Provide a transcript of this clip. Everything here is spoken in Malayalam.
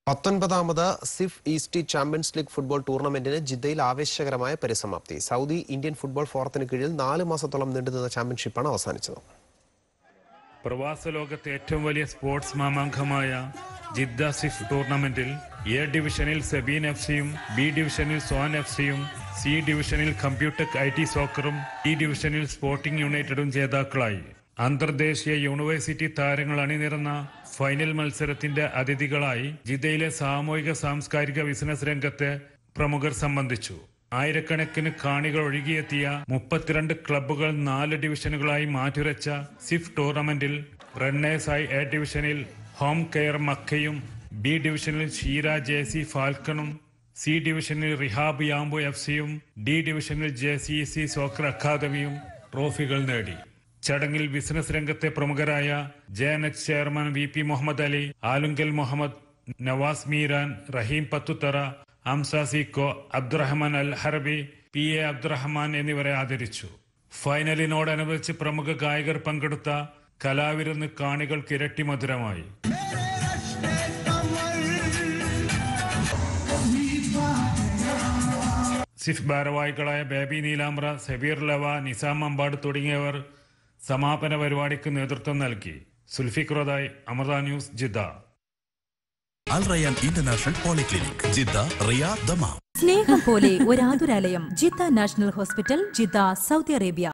പത്തൊൻപതാമത് സിഫ് ഈസ്റ്റ് ചാമ്പ്യൻസ് ലീഗ് ഫുട്ബോൾ ടൂർണമെന്റിന് ജിദ്ദയിൽ ആവേശകരമായ പരിസമാപ്തി സൗദി ഇന്ത്യൻ ഫുട്ബോൾ ഫോറത്തിന് കീഴിൽ നാല് മാസത്തോളം നീണ്ടുനിന്ന ചാമ്പ്യൻഷിപ്പാണ് അവസാനിച്ചത് പ്രവാസ ലോകത്തെ ഏറ്റവും വലിയ സ്പോർട്സ് മാമാങ്കമായ ജിദ്ദ സിഫ് ടൂർണമെന്റിൽ എ ഡിവിഷനിൽ സെബീൻ എഫ് സിയും ബി ഡിവിഷനിൽ സോൻ എഫ് സിയും സി ഡിവിഷനിൽ കമ്പ്യൂട്ടർ ഐ ടി സോക്കറും ഇ ഡിവിഷനിൽ സ്പോർട്ടിംഗ് യുണൈറ്റഡും ജേതാക്കളായി അന്തർദേശീയ യൂണിവേഴ്സിറ്റി താരങ്ങൾ അണിനിരന്ന ഫൈനൽ മത്സരത്തിന്റെ അതിഥികളായി ജിദ്ദയിലെ സാമൂഹിക സാംസ്കാരിക ബിസിനസ് രംഗത്തെ പ്രമുഖർ സംബന്ധിച്ചു ആയിരക്കണക്കിന് കാണികൾ ഒഴുകിയെത്തിയ മുപ്പത്തിരണ്ട് ക്ലബ്ബുകൾ നാല് ഡിവിഷനുകളായി മാറ്റുരച്ച സിഫ് ടൂർണമെന്റിൽ റണ്ണേഴ്സായി എ ഡിവിഷനിൽ ഹോം കെയർ മക്കയും ബി ഡിവിഷനിൽ ഷീര ജെ സി ഫാൽക്കണും സി ഡിവിഷനിൽ റിഹാബ് യാംബു എഫ് സിയും ഡി ഡിവിഷനിൽ ജെ സി സി സോക്കർ അക്കാദമിയും ട്രോഫികൾ നേടി ചടങ്ങിൽ ബിസിനസ് രംഗത്തെ പ്രമുഖരായ J N H chairman V P Muhammad Ali Alungal Muhammad Navas Meeran Rahim Pathuthara Hamsa Zico Abdurahman Al Harbi P A Abdurahman എന്നിവരെ ആദരിച്ചു ഫൈനലിനോടനുബന്ധിച്ച് പ്രമുഖ ഗായകർ പങ്കെടുത്ത കലാവിരുന്ന് കാണികൾക്ക് ഇരട്ടി മധുരമായി സിഫ് ഭാരവാഹികളായ ബേബി നീലാംബ്ര സബീർ ലവ നിസാം അമ്പാട് തുടങ്ങിയവർ സമാപന പരിപാടിക്ക് നേതൃത്വം നൽകി സുൽഫിഖ്റോദായ് Amrita news Jeddah Al Rayan international polyclinic Jeddah Riyadh Dammam സ്നേഹം പോലെ ഒരാതുരാലയം Jeddah national hospital Jeddah Saudi Arabia